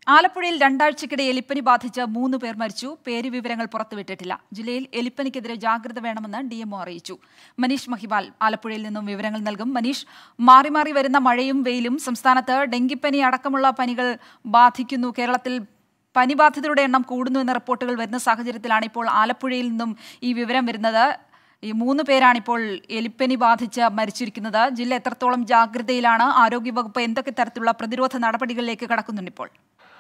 ആലപ്പുഴയിൽ രണ്ടാഴ്ചക്കിടെ എലിപ്പനി ബാധിച്ച് മൂന്ന് പേർ മരിച്ചു പേര് വിവരങ്ങൾ പുറത്തുവിട്ടിട്ടില്ല ജില്ലയിൽ എലിപ്പനിക്കെതിരെ ജാഗ്രത വേണമെന്ന് ഡി അറിയിച്ചു മനീഷ് മഹിബാൽ ആലപ്പുഴയിൽ നിന്നും വിവരങ്ങൾ നൽകും മനീഷ് മാറി മാറി വരുന്ന മഴയും വെയിലും സംസ്ഥാനത്ത് ഡെങ്കിപ്പനി അടക്കമുള്ള പനികൾ ബാധിക്കുന്നു കേരളത്തിൽ പനി ബാധിതരുടെ എണ്ണം കൂടുന്നു എന്ന റിപ്പോർട്ടുകൾ വരുന്ന സാഹചര്യത്തിലാണ് ഇപ്പോൾ ആലപ്പുഴയിൽ നിന്നും ഈ വിവരം വരുന്നത് ഈ മൂന്ന് പേരാണിപ്പോൾ എലിപ്പനി ബാധിച്ച് മരിച്ചിരിക്കുന്നത് ജില്ല എത്രത്തോളം ജാഗ്രതയിലാണ് ആരോഗ്യവകുപ്പ് എന്തൊക്കെ തരത്തിലുള്ള പ്രതിരോധ നടപടികളിലേക്ക് കടക്കുന്നുണ്ട് ഇപ്പോൾ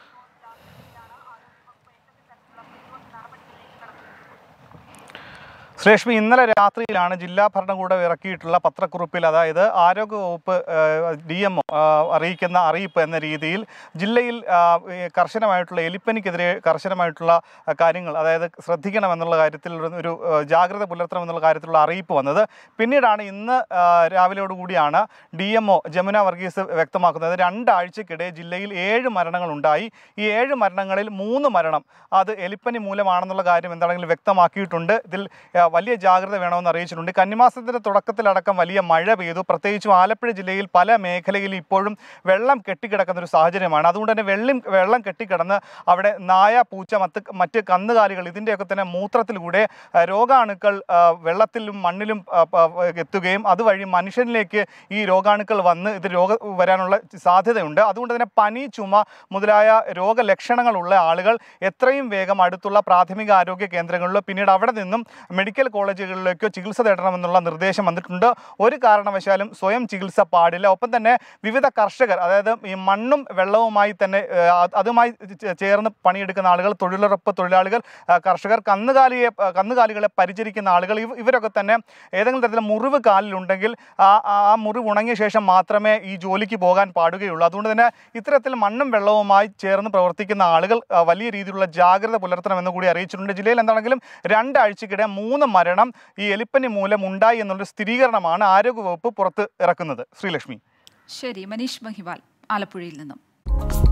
ശ്രേഷ്മി ഇന്നലെ രാത്രിയിലാണ് ജില്ലാ ഭരണകൂടം ഇറക്കിയിട്ടുള്ള പത്രക്കുറിപ്പിൽ അതായത് ആരോഗ്യവകുപ്പ് ഡി എം അറിയിക്കുന്ന അറിയിപ്പ് എന്ന രീതിയിൽ ജില്ലയിൽ ആ, ഈ കർശനമായിട്ടുള്ള എലിപ്പനിക്കെതിരെ കർശനമായിട്ടുള്ള ആ, കാര്യങ്ങൾ അതായത് ശ്രദ്ധിക്കണമെന്നുള്ള കാര്യത്തിൽ ഒരു- ഒരു ആ, ജാഗ്രത പുലർത്തണമെന്നുള്ള കാര്യത്തിലുള്ള അറിയിപ്പ് വന്നത് പിന്നീടാണ് ഇന്ന് ആ, രാവിലെയോടുകൂടിയാണ് D M O Jamuna Varghese വ്യക്തമാക്കുന്നത് രണ്ടാഴ്ചക്കിടെ ജില്ലയിൽ ഏഴ് മരണങ്ങൾ ഉണ്ടായി ഈ ഏഴ് മരണങ്ങളിൽ മൂന്ന് മരണം അത് എലിപ്പനി മൂലമാണെന്നുള്ള കാര്യം എന്താണെങ്കിലും വ്യക്തമാക്കിയിട്ടുണ്ട് ഇതിൽ ആ, വലിയ ജാഗ്രത വേണമെന്ന് അറിയിച്ചിട്ടുണ്ട് കന്നിമാസത്തിൻ്റെ തുടക്കത്തിലടക്കം വലിയ മഴ പെയ്തു പ്രത്യേകിച്ചും ആലപ്പുഴ ജില്ലയിൽ പല മേഖലയിൽ ഇപ്പോഴും വെള്ളം കെട്ടിക്കിടക്കുന്ന ഒരു സാഹചര്യമാണ് അതുകൊണ്ട് തന്നെ വെള്ളം വെള്ളം കെട്ടിക്കിടന്ന് അവിടെ നായ പൂച്ച മറ്റ് മറ്റ് കന്നുകാലികൾ ഇതിൻ്റെയൊക്കെ തന്നെ മൂത്രത്തിലൂടെ ആ, രോഗാണുക്കൾ ആ, വെള്ളത്തിലും മണ്ണിലും ആ, പ- എത്തുകയും അതുവഴി മനുഷ്യനിലേക്ക് ഈ രോഗാണുക്കൾ വന്ന് ഇത് രോഗ വരാനുള്ള സാധ്യതയുണ്ട് അതുകൊണ്ട് തന്നെ പനി ചുമ മുതലായ രോഗലക്ഷണങ്ങളുള്ള ആളുകൾ എത്രയും വേഗം അടുത്തുള്ള പ്രാഥമിക ആരോഗ്യ കേന്ദ്രങ്ങളിലോ പിന്നീട് അവിടെ നിന്നും മെഡിക്കൽ കോളേജുകളിലേക്കോ ചികിത്സ തേടണമെന്നുള്ള നിർദ്ദേശം വന്നിട്ടുണ്ട് ഒരു കാരണവശാലും സ്വയം ചികിത്സ പാടില്ല ഒപ്പം തന്നെ വിവിധ കർഷകർ അതായത് ഈ മണ്ണും വെള്ളവുമായി തന്നെ ഏഹ്, അത് അതുമായി ചേ- ചേർന്ന് പണിയെടുക്കുന്ന ആളുകൾ തൊഴിലുറപ്പ് തൊഴിലാളികൾ ആ, കർഷകർ കന്നുകാലിയെ ആ, കന്നുകാലികളെ പരിചരിക്കുന്ന ആളുകൾ ഇവ- ഇവരൊക്കെ തന്നെ ഏതെങ്കിലും തരത്തിലുള്ള മുറിവ് കാലിലുണ്ടെങ്കിൽ ആ ആ- ആ മുറിവ് ഉണങ്ങിയ ശേഷം മാത്രമേ ഈ ജോലിക്ക് പോകാൻ പാടുകയുള്ളൂ അതുകൊണ്ട് തന്നെ ഇത്തരത്തിൽ മണ്ണും വെള്ളവുമായി ചേർന്ന് പ്രവർത്തിക്കുന്ന ആളുകൾ ആ, വലിയ രീതിയിലുള്ള ജാഗ്രത പുലർത്തണമെന്ന് കൂടി അറിയിച്ചിട്ടുണ്ട് ജില്ലയിൽ എന്താണെങ്കിലും രണ്ടാഴ്ചക്കിടെ മൂന്ന് മരണം ഈ എലിപ്പനി മൂലം ഉണ്ടായി എന്നുള്ളൊരു സ്ഥിരീകരണമാണ് ആരോഗ്യവകുപ്പ് പുറത്ത് ഇറക്കുന്നത് ശ്രീലക്ഷ്മി ശരി മനീഷ് മഹിബാൽ ആലപ്പുഴയിൽ നിന്നും